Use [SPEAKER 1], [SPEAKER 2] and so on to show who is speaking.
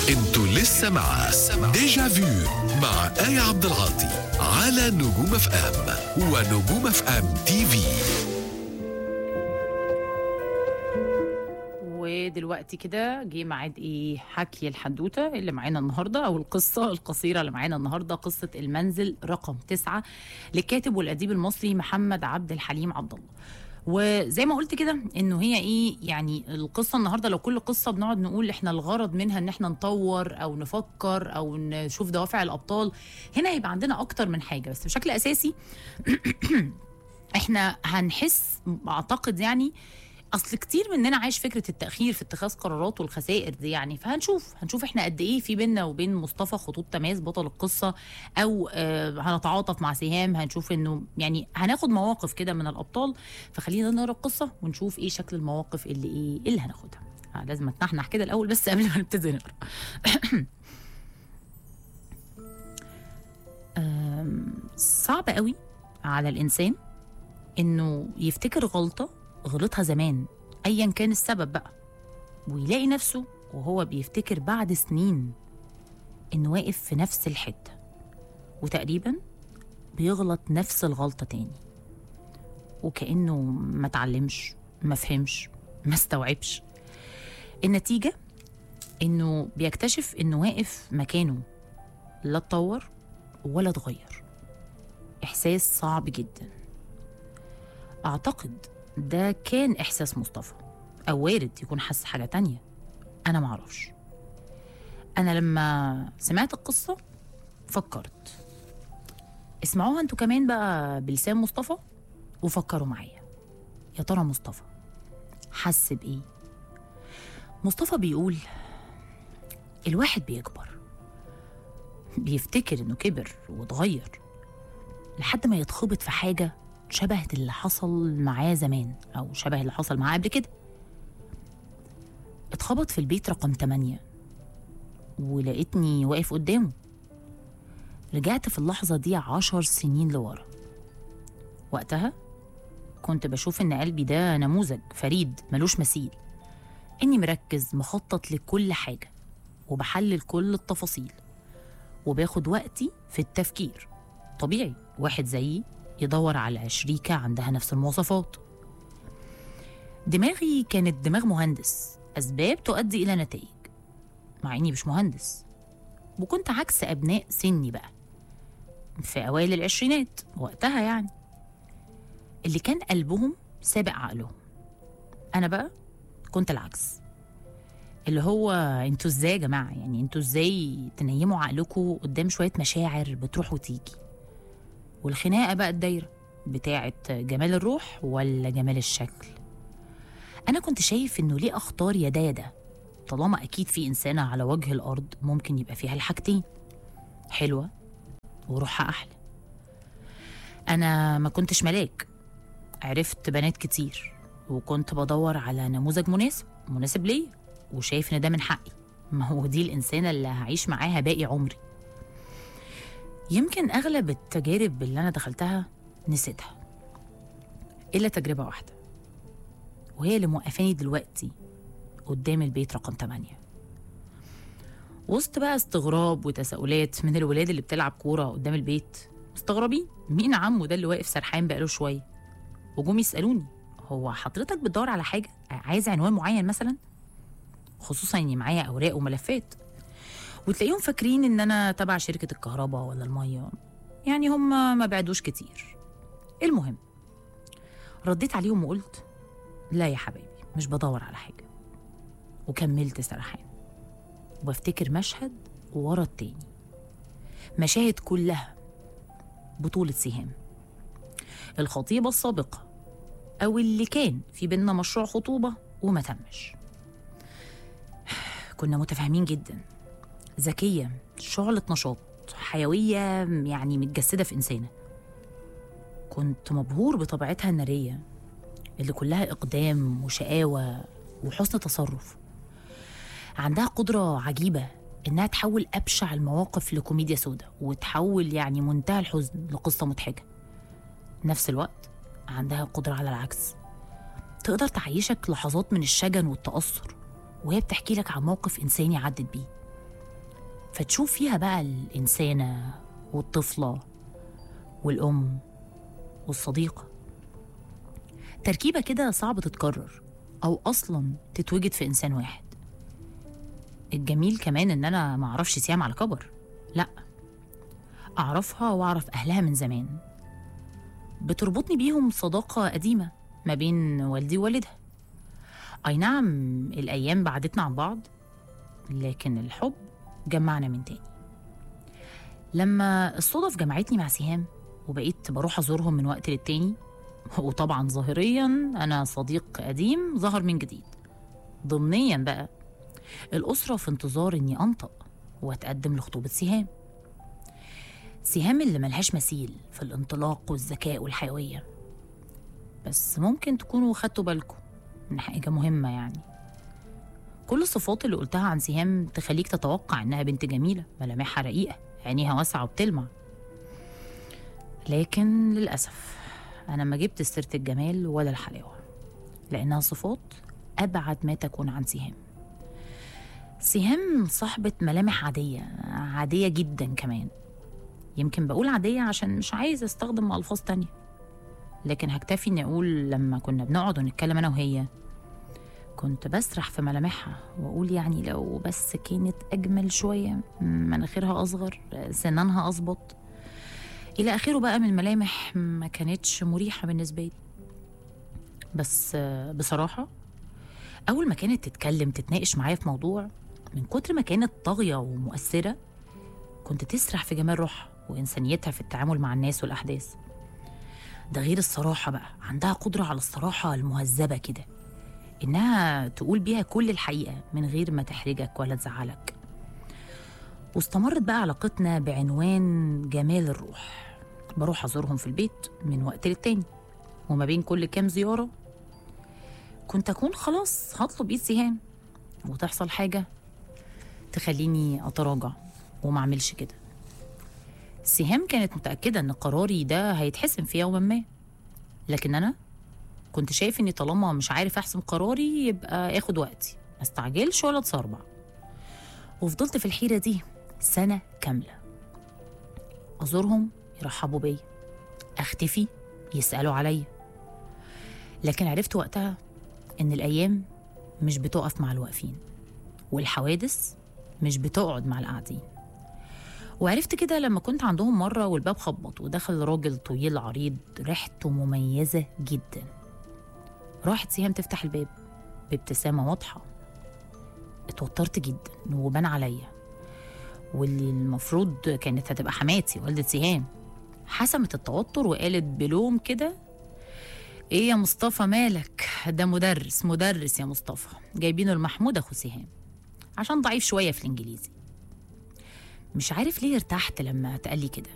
[SPEAKER 1] انتوا لسه مع ديجا فيو مع آية عبد العاطي على نجوم اف ام ونجوم اف ام تي في
[SPEAKER 2] ودلوقتي كده جه ميعاد ايه حكي الحدوته اللي معانا النهارده او القصه القصيره اللي معانا النهارده قصه المنزل رقم تسعة للكاتب والاديب المصري محمد عبد الحليم عبد الله وزي ما قلت كده انه هي ايه يعني القصه النهارده لو كل قصه بنقعد نقول احنا الغرض منها ان احنا نطور او نفكر او نشوف دوافع الابطال هنا هيبقى عندنا اكتر من حاجه بس بشكل اساسي احنا هنحس اعتقد يعني اصل كتير مننا عايش فكره التاخير في اتخاذ قرارات والخسائر دي يعني فهنشوف هنشوف احنا قد ايه في بينا وبين مصطفى خطوط تماس بطل القصه او آه هنتعاطف مع سهام هنشوف انه يعني هناخد مواقف كده من الابطال فخلينا نقرا القصه ونشوف ايه شكل المواقف اللي ايه اللي هناخدها آه لازم اتنحنح كده الاول بس قبل ما نبتدي نقرا آم، صعب قوي على الانسان انه يفتكر غلطه غلطها زمان ايا كان السبب بقى ويلاقي نفسه وهو بيفتكر بعد سنين انه واقف في نفس الحته وتقريبا بيغلط نفس الغلطه تاني وكانه ما اتعلمش ما فهمش ما استوعبش النتيجه انه بيكتشف انه واقف مكانه لا اتطور ولا اتغير احساس صعب جدا اعتقد ده كان احساس مصطفى او وارد يكون حس حاجه تانية انا معرفش انا لما سمعت القصه فكرت اسمعوها انتوا كمان بقى بلسان مصطفى وفكروا معايا يا ترى مصطفى حس بايه مصطفى بيقول الواحد بيكبر بيفتكر انه كبر واتغير لحد ما يتخبط في حاجه شبه اللي حصل معاه زمان أو شبه اللي حصل معاه قبل كده اتخبط في البيت رقم 8 ولقيتني واقف قدامه رجعت في اللحظة دي عشر سنين لورا وقتها كنت بشوف إن قلبي ده نموذج فريد ملوش مثيل إني مركز مخطط لكل حاجة وبحلل كل التفاصيل وباخد وقتي في التفكير طبيعي واحد زيي يدور على شريكة عندها نفس المواصفات دماغي كانت دماغ مهندس أسباب تؤدي إلى نتائج مع إني مش مهندس وكنت عكس أبناء سني بقى في أوائل العشرينات وقتها يعني اللي كان قلبهم سابق عقلهم أنا بقى كنت العكس اللي هو انتوا ازاي يا جماعة يعني انتوا ازاي تنيموا عقلكم قدام شوية مشاعر بتروح وتيجي والخناقه بقى الدايره بتاعه جمال الروح ولا جمال الشكل انا كنت شايف انه ليه اختار يا ده يا ده طالما اكيد في انسانه على وجه الارض ممكن يبقى فيها الحاجتين حلوه وروحها احلى انا ما كنتش ملاك عرفت بنات كتير وكنت بدور على نموذج مناسب مناسب ليا وشايف ان ده من حقي ما هو دي الانسانه اللي هعيش معاها باقي عمري يمكن أغلب التجارب اللي أنا دخلتها نسيتها إلا تجربة واحدة وهي اللي موقفاني دلوقتي قدام البيت رقم 8 وسط بقى استغراب وتساؤلات من الولاد اللي بتلعب كورة قدام البيت مستغربين مين عمه ده اللي واقف سرحان بقاله شوية وجم يسألوني هو حضرتك بتدور على حاجة عايز عنوان معين مثلا خصوصا اني معايا اوراق وملفات وتلاقيهم فاكرين ان انا تبع شركه الكهرباء ولا الميه يعني هم ما بعدوش كتير المهم رديت عليهم وقلت لا يا حبايبي مش بدور على حاجه وكملت سرحان وبفتكر مشهد ورا التاني مشاهد كلها بطولة سهام الخطيبة السابقة أو اللي كان في بينا مشروع خطوبة وما تمش كنا متفاهمين جدا ذكية شعلة نشاط حيوية يعني متجسدة في إنسانة كنت مبهور بطبيعتها النارية اللي كلها إقدام وشقاوة وحسن تصرف عندها قدرة عجيبة إنها تحول أبشع المواقف لكوميديا سودا وتحول يعني منتهى الحزن لقصة مضحكة نفس الوقت عندها قدرة على العكس تقدر تعيشك لحظات من الشجن والتأثر وهي بتحكي لك عن موقف إنساني عدت بيه فتشوف فيها بقى الإنسانة والطفلة والأم والصديقة تركيبة كده صعب تتكرر أو أصلا تتوجد في إنسان واحد الجميل كمان إن أنا معرفش سيام على كبر لأ أعرفها وأعرف أهلها من زمان بتربطني بيهم صداقة قديمة ما بين والدي ووالدها أي نعم الأيام بعدتنا عن بعض لكن الحب جمعنا من تاني لما الصدف جمعتني مع سهام وبقيت بروح أزورهم من وقت للتاني وطبعا ظاهريا أنا صديق قديم ظهر من جديد ضمنيا بقى الأسرة في انتظار إني أنطق وأتقدم لخطوبة سهام سهام اللي ملهاش مثيل في الانطلاق والذكاء والحيوية بس ممكن تكونوا خدتوا بالكم من حاجة مهمة يعني كل الصفات اللي قلتها عن سهام تخليك تتوقع إنها بنت جميلة ملامحها رقيقة عينيها واسعة وبتلمع لكن للأسف أنا ما جبت سيرة الجمال ولا الحلاوة لأنها صفات أبعد ما تكون عن سهام سهام صاحبة ملامح عادية عادية جدا كمان يمكن بقول عادية عشان مش عايز استخدم ألفاظ تانية لكن هكتفي اني اقول لما كنا بنقعد ونتكلم انا وهي كنت بسرح في ملامحها واقول يعني لو بس كانت اجمل شويه مناخيرها اصغر سنانها اظبط الى اخره بقى من الملامح ما كانتش مريحه بالنسبه لي بس بصراحه اول ما كانت تتكلم تتناقش معايا في موضوع من كتر ما كانت طاغيه ومؤثره كنت تسرح في جمال روحها وانسانيتها في التعامل مع الناس والاحداث ده غير الصراحة بقى عندها قدرة على الصراحة المهذبة كده إنها تقول بيها كل الحقيقة من غير ما تحرجك ولا تزعلك واستمرت بقى علاقتنا بعنوان جمال الروح بروح أزورهم في البيت من وقت للتاني وما بين كل كام زيارة كنت أكون خلاص هطلب إيد سهام وتحصل حاجة تخليني أتراجع وما أعملش كده سهام كانت متأكدة إن قراري ده هيتحسم في يوم ما لكن أنا كنت شايف إني طالما مش عارف أحسم قراري يبقى آخد وقتي ما استعجلش ولا أتصربع وفضلت في الحيرة دي سنة كاملة أزورهم يرحبوا بيا أختفي يسألوا عليا لكن عرفت وقتها إن الأيام مش بتقف مع الواقفين والحوادث مش بتقعد مع القاعدين وعرفت كده لما كنت عندهم مرة والباب خبط ودخل راجل طويل عريض ريحته مميزة جدا راحت سهام تفتح الباب بابتسامة واضحة اتوترت جدا وبان عليا واللي المفروض كانت هتبقى حماتي والدة سهام حسمت التوتر وقالت بلوم كده ايه يا مصطفى مالك ده مدرس مدرس يا مصطفى جايبينه المحمود اخو سهام عشان ضعيف شوية في الانجليزي مش عارف ليه ارتحت لما اتقال لي كده